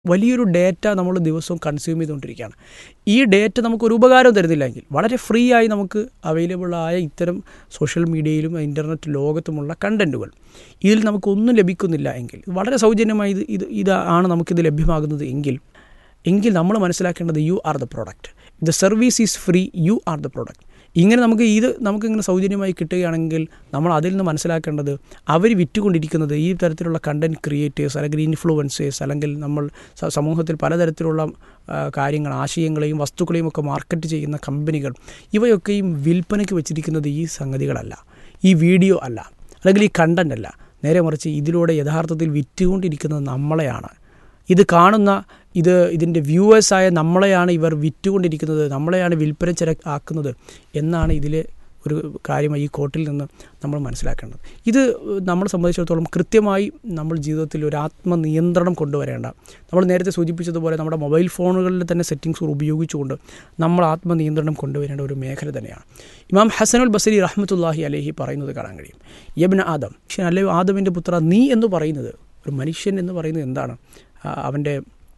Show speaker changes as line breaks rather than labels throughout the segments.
വലിയൊരു ഡേറ്റ നമ്മൾ ദിവസവും കൺസ്യൂം ചെയ്തുകൊണ്ടിരിക്കുകയാണ് ഈ ഡേറ്റ നമുക്കൊരു ഉപകാരം തരുന്നില്ലെങ്കിൽ വളരെ ഫ്രീ ആയി നമുക്ക് അവൈലബിൾ ആയ ഇത്തരം സോഷ്യൽ മീഡിയയിലും ഇൻ്റർനെറ്റ് ലോകത്തുമുള്ള കണ്ടൻറ്റുകൾ ഇതിൽ നമുക്കൊന്നും ലഭിക്കുന്നില്ല എങ്കിൽ വളരെ സൗജന്യമായി ഇത് ഇത് ഇതാണ് നമുക്കിത് ലഭ്യമാകുന്നത് എങ്കിൽ എങ്കിൽ നമ്മൾ മനസ്സിലാക്കേണ്ടത് you are the product the service is free you are the product ഇങ്ങനെ നമുക്ക് ഇത് നമുക്കിങ്ങനെ സൗജന്യമായി കിട്ടുകയാണെങ്കിൽ നമ്മൾ അതിൽ നിന്ന് മനസ്സിലാക്കേണ്ടത് അവർ വിറ്റുകൊണ്ടിരിക്കുന്നത് ഈ തരത്തിലുള്ള കണ്ടൻറ് ക്രിയേറ്റേഴ്സ് അല്ലെങ്കിൽ ഇൻഫ്ലുവൻസേഴ്സ് അല്ലെങ്കിൽ നമ്മൾ സമൂഹത്തിൽ പലതരത്തിലുള്ള കാര്യങ്ങൾ ആശയങ്ങളെയും വസ്തുക്കളെയും ഒക്കെ മാർക്കറ്റ് ചെയ്യുന്ന കമ്പനികൾ ഇവയൊക്കെയും വിൽപ്പനയ്ക്ക് വെച്ചിരിക്കുന്നത് ഈ സംഗതികളല്ല ഈ വീഡിയോ അല്ല അല്ലെങ്കിൽ ഈ കണ്ടൻ്റ് അല്ല നേരെ മറിച്ച് ഇതിലൂടെ യഥാർത്ഥത്തിൽ വിറ്റുകൊണ്ടിരിക്കുന്നത് നമ്മളെയാണ് ഇത് കാണുന്ന ഇത് ഇതിൻ്റെ വ്യൂവേഴ്സായ നമ്മളെയാണ് ഇവർ വിറ്റുകൊണ്ടിരിക്കുന്നത് നമ്മളെയാണ് വിൽപ്പന ചില ആക്കുന്നത് എന്നാണ് ഇതിലെ ഒരു കാര്യമായി ഈ കോട്ടിൽ നിന്ന് നമ്മൾ മനസ്സിലാക്കേണ്ടത് ഇത് നമ്മളെ സംബന്ധിച്ചിടത്തോളം കൃത്യമായി നമ്മൾ ജീവിതത്തിൽ ഒരു ആത്മനിയന്ത്രണം കൊണ്ടുവരേണ്ട നമ്മൾ നേരത്തെ സൂചിപ്പിച്ചതുപോലെ നമ്മുടെ മൊബൈൽ ഫോണുകളിൽ തന്നെ സെറ്റിങ്സുകൾ ഉപയോഗിച്ചുകൊണ്ട് നമ്മൾ ആത്മനിയന്ത്രണം കൊണ്ടുവരേണ്ട ഒരു മേഖല തന്നെയാണ് ഇമാം ഹസനുൽ ബസരി റഹ്മത്തുല്ലാഹി അലഹി പറയുന്നത് കാണാൻ കഴിയും യബ്ന ആദം അല്ലെങ്കിൽ ആദമിൻ്റെ പുത്ര നീ എന്ന് പറയുന്നത് ഒരു മനുഷ്യൻ എന്ന് പറയുന്നത് എന്താണ് അവൻ്റെ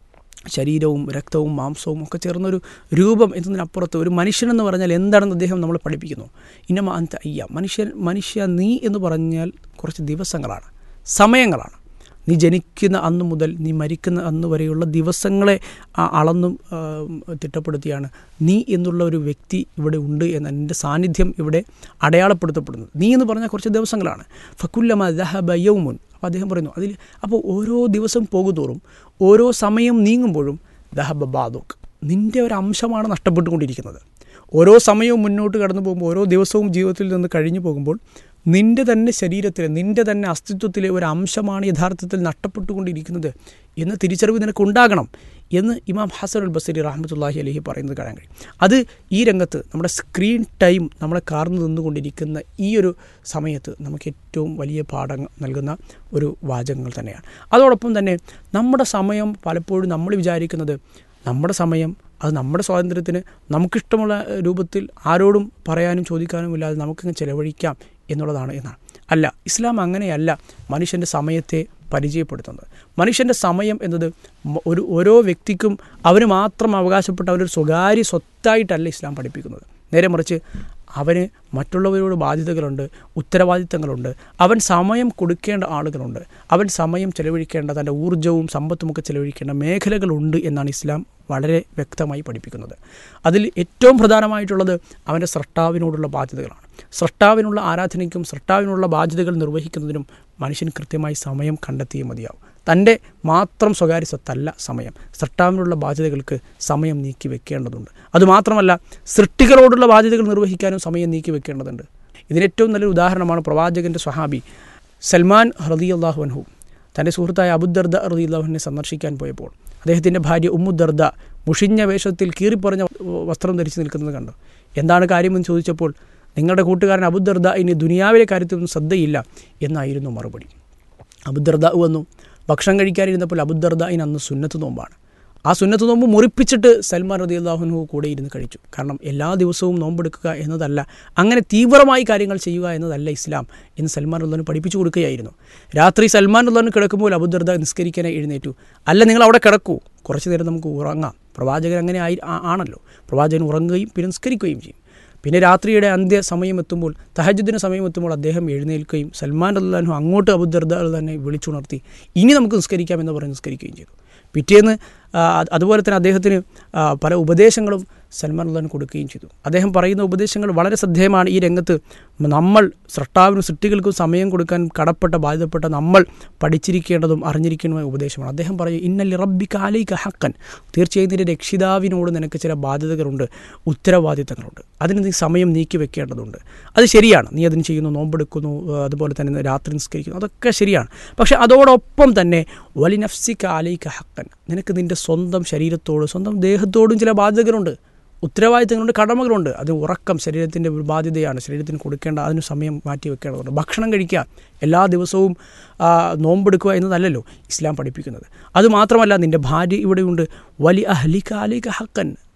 ശരീരവും രക്തവും മാംസവും ഒക്കെ ചേർന്നൊരു രൂപം എന്നതിനപ്പുറത്ത് ഒരു മനുഷ്യനെന്ന് പറഞ്ഞാൽ എന്താണെന്ന് അദ്ദേഹം നമ്മളെ പഠിപ്പിക്കുന്നു ഇന്നമ അന്ത അയ്യ മനുഷ്യൻ മനുഷ്യ നീ എന്ന് പറഞ്ഞാൽ കുറച്ച് ദിവസങ്ങളാണ് സമയങ്ങളാണ് നീ ജനിക്കുന്ന അന്ന് മുതൽ നീ മരിക്കുന്ന അന്ന് വരെയുള്ള ദിവസങ്ങളെ അളന്നും തിട്ടപ്പെടുത്തിയാണ് നീ എന്നുള്ള ഒരു വ്യക്തി ഇവിടെ ഉണ്ട് എന്ന എൻ്റെ സാന്നിധ്യം ഇവിടെ അടയാളപ്പെടുത്തപ്പെടുന്നത് നീ എന്ന് പറഞ്ഞാൽ കുറച്ച് ദിവസങ്ങളാണ് ഫക്കുല്ലമ ദഹബ യൗമുൻ അപ്പോൾ അദ്ദേഹം പറയുന്നു അതിൽ അപ്പോൾ ഓരോ ദിവസം പോകുന്തോറും ഓരോ സമയം നീങ്ങുമ്പോഴും ദഹബ ബാദുക്ക് നിൻ്റെ ഒരു അംശമാണ് നഷ്ടപ്പെട്ടുകൊണ്ടിരിക്കുന്നത് ഓരോ സമയവും മുന്നോട്ട് കടന്നു പോകുമ്പോൾ ഓരോ ദിവസവും ജീവിതത്തിൽ നിന്ന് കഴിഞ്ഞു പോകുമ്പോൾ നിൻ്റെ തന്നെ ശരീരത്തിലെ നിൻ്റെ തന്നെ അസ്തിത്വത്തിലെ ഒരു അംശമാണ് യഥാർത്ഥത്തിൽ നഷ്ടപ്പെട്ടുകൊണ്ടിരിക്കുന്നത് എന്ന തിരിച്ചറിവ് നിനക്കുണ്ടാകണം എന്ന് ഇമാം ഹസൻ ഉൽ ബസരി റഹ്മത്തുല്ലാഹി അലഹി പറയുന്നത് കാണാൻ കഴിയും അത് ഈ രംഗത്ത് നമ്മുടെ സ്ക്രീൻ ടൈം നമ്മളെ കാർന്നു നിന്നുകൊണ്ടിരിക്കുന്ന ഈ ഒരു സമയത്ത് നമുക്ക് ഏറ്റവും വലിയ പാഠം നൽകുന്ന ഒരു വാചകങ്ങൾ തന്നെയാണ് അതോടൊപ്പം തന്നെ നമ്മുടെ സമയം പലപ്പോഴും നമ്മൾ വിചാരിക്കുന്നത് നമ്മുടെ സമയം അത് നമ്മുടെ സ്വാതന്ത്ര്യത്തിന് നമുക്കിഷ്ടമുള്ള രൂപത്തിൽ ആരോടും പറയാനും ചോദിക്കാനും ഇല്ലാതെ നമുക്കങ്ങ് ചിലവഴിക്കാം എന്നുള്ളതാണ് എന്നാണ് അല്ല ഇസ്ലാം അങ്ങനെയല്ല മനുഷ്യൻ്റെ സമയത്തെ പരിചയപ്പെടുത്തുന്നത് മനുഷ്യൻ്റെ സമയം എന്നത് ഒരു ഓരോ വ്യക്തിക്കും അവന് മാത്രം അവകാശപ്പെട്ട അവനൊരു സ്വകാര്യ സ്വത്തായിട്ടല്ല ഇസ്ലാം പഠിപ്പിക്കുന്നത് നേരെ മറിച്ച് അവന് മറ്റുള്ളവരോട് ബാധ്യതകളുണ്ട് ഉത്തരവാദിത്തങ്ങളുണ്ട് അവൻ സമയം കൊടുക്കേണ്ട ആളുകളുണ്ട് അവൻ സമയം ചെലവഴിക്കേണ്ട തൻ്റെ ഊർജ്ജവും സമ്പത്തുമൊക്കെ ചെലവഴിക്കേണ്ട മേഖലകളുണ്ട് എന്നാണ് ഇസ്ലാം വളരെ വ്യക്തമായി പഠിപ്പിക്കുന്നത് അതിൽ ഏറ്റവും പ്രധാനമായിട്ടുള്ളത് അവൻ്റെ സൃഷ്ടാവിനോടുള്ള ബാധ്യതകളാണ് സൃഷ്ടാവിനുള്ള ആരാധനയ്ക്കും സൃഷ്ടാവിനുള്ള ബാധ്യതകൾ നിർവഹിക്കുന്നതിനും മനുഷ്യൻ കൃത്യമായി സമയം കണ്ടെത്തിയേ മതിയാവും തൻ്റെ മാത്രം സ്വകാര്യ സ്വത്തല്ല സമയം സൃഷ്ടാവിനുള്ള ബാധ്യതകൾക്ക് സമയം നീക്കി വെക്കേണ്ടതുണ്ട് അതുമാത്രമല്ല സൃഷ്ടികളോടുള്ള ബാധ്യതകൾ നിർവഹിക്കാനും സമയം നീക്കി വെക്കേണ്ടതുണ്ട് ഇതിനേറ്റവും നല്ലൊരു ഉദാഹരണമാണ് പ്രവാചകൻ്റെ സ്വഹാബി സൽമാൻ ഹൃദി അള്ളാഹുൻഹു തൻ്റെ സുഹൃത്തായ അബുദർദ റതി അള്ളാഹുവിനെ സന്ദർശിക്കാൻ പോയപ്പോൾ അദ്ദേഹത്തിൻ്റെ ഭാര്യ ഉമ്മുദർദ മുഷിഞ്ഞ വേഷത്തിൽ കീറിപ്പറഞ്ഞ വസ്ത്രം ധരിച്ചു നിൽക്കുന്നത് കണ്ടു എന്താണ് കാര്യമെന്ന് ചോദിച്ചപ്പോൾ നിങ്ങളുടെ കൂട്ടുകാരൻ അബുദർദ ഇനി ദുനിയാവിലെ കാര്യത്തിലൊന്നും ശ്രദ്ധയില്ല എന്നായിരുന്നു മറുപടി അബുദർദ വന്നു ഭക്ഷണം കഴിക്കാനിരുന്നപ്പോൾ അബുദർദായിന് അന്ന് സുന്നത്ത് നോമ്പാണ് ആ സുന്നത്ത് നോമ്പ് മുറിപ്പിച്ചിട്ട് സൽമാൻ റതി അള്ളാഹുനു കൂടെ ഇരുന്ന് കഴിച്ചു കാരണം എല്ലാ ദിവസവും നോമ്പെടുക്കുക എന്നതല്ല അങ്ങനെ തീവ്രമായി കാര്യങ്ങൾ ചെയ്യുക എന്നതല്ല ഇസ്ലാം എന്ന് സൽമാൻ അള്ളഹാന് പഠിപ്പിച്ചു കൊടുക്കുകയായിരുന്നു രാത്രി സൽമാൻ അള്ളഹാന് കിടക്കുമ്പോൾ അബുദർദ നിസ്കരിക്കാനായി എഴുന്നേറ്റു അല്ല നിങ്ങൾ അവിടെ കിടക്കൂ കുറച്ചു നേരം നമുക്ക് ഉറങ്ങാം പ്രവാചകൻ അങ്ങനെ ആയി ആണല്ലോ പ്രവാചകൻ ഉറങ്ങുകയും പിന്നെ നിസ്കരിക്കുകയും ചെയ്യും പിന്നെ രാത്രിയുടെ അന്ത്യ സമയം എത്തുമ്പോൾ തഹജുദിന് സമയം എത്തുമ്പോൾ അദ്ദേഹം എഴുന്നേൽക്കുകയും സൽമാൻ അള്ളാഹു അങ്ങോട്ട് അബുദർദ തന്നെ വിളിച്ചുണർത്തി ഇനി നമുക്ക് നിസ്കരിക്കാം എന്ന് പറഞ്ഞ് നിസ്കരിക്കുകയും ചെയ്തു പിറ്റേന്ന് അതുപോലെ തന്നെ അദ്ദേഹത്തിന് പല ഉപദേശങ്ങളും സൽമാൻ അള്ളഹാൻ കൊടുക്കുകയും ചെയ്തു അദ്ദേഹം പറയുന്ന ഉപദേശങ്ങൾ വളരെ ശ്രദ്ധേയമാണ് ഈ രംഗത്ത് നമ്മൾ സൃഷ്ടാവിനും സൃഷ്ടികൾക്കും സമയം കൊടുക്കാൻ കടപ്പെട്ട ബാധ്യതപ്പെട്ട നമ്മൾ പഠിച്ചിരിക്കേണ്ടതും അറിഞ്ഞിരിക്കേണ്ടതുമായ ഉപദേശമാണ് അദ്ദേഹം പറയും ഇന്നല്ലി റബ്ബി കാലൈക ഹക്കൻ തീർച്ചയായും നിന്റെ രക്ഷിതാവിനോട് നിനക്ക് ചില ബാധ്യതകളുണ്ട് ഉത്തരവാദിത്തങ്ങളുണ്ട് അതിന് നീ സമയം നീക്കി വെക്കേണ്ടതുണ്ട് അത് ശരിയാണ് നീ അതിന് ചെയ്യുന്നു നോമ്പെടുക്കുന്നു അതുപോലെ തന്നെ രാത്രി നിസ്കരിക്കുന്നു അതൊക്കെ ശരിയാണ് പക്ഷേ അതോടൊപ്പം തന്നെ വലി നഫ്സി കാലൈക ഹക്കൻ നിനക്ക് നിൻ്റെ സ്വന്തം ശരീരത്തോട് സ്വന്തം ദേഹത്തോടും ചില ബാധ്യതകളുണ്ട് ഉത്തരവാദിത്തങ്ങളുണ്ട് കടമകളുണ്ട് അത് ഉറക്കം ശരീരത്തിൻ്റെ ഒരു ബാധ്യതയാണ് ശരീരത്തിന് കൊടുക്കേണ്ട അതിന് സമയം മാറ്റി വെക്കേണ്ടതുണ്ട് ഭക്ഷണം കഴിക്കുക എല്ലാ ദിവസവും നോമ്പെടുക്കുക എന്നതല്ലല്ലോ ഇസ്ലാം പഠിപ്പിക്കുന്നത് അതുമാത്രമല്ല നിൻ്റെ ഭാര്യ ഇവിടെയുണ്ട് വലി അഹ്ലിക അലിക ഹക്കൻ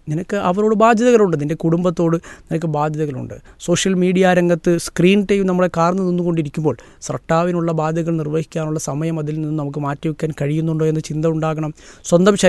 നിനക്ക് അവരോട് ബാധ്യതകളുണ്ട് നിൻ്റെ കുടുംബത്തോട് നിനക്ക് ബാധ്യതകളുണ്ട് സോഷ്യൽ മീഡിയ രംഗത്ത് സ്ക്രീൻ ടൈം നമ്മളെ കാർന്നു നിന്നുകൊണ്ടിരിക്കുമ്പോൾ സർട്ടാവിനുള്ള ബാധ്യതകൾ നിർവഹിക്കാനുള്ള സമയം അതിൽ നിന്ന് നമുക്ക് മാറ്റിവെക്കാൻ കഴിയുന്നുണ്ടോ എന്ന ചിന്ത ഉണ്ടാകണം സ്വന്തം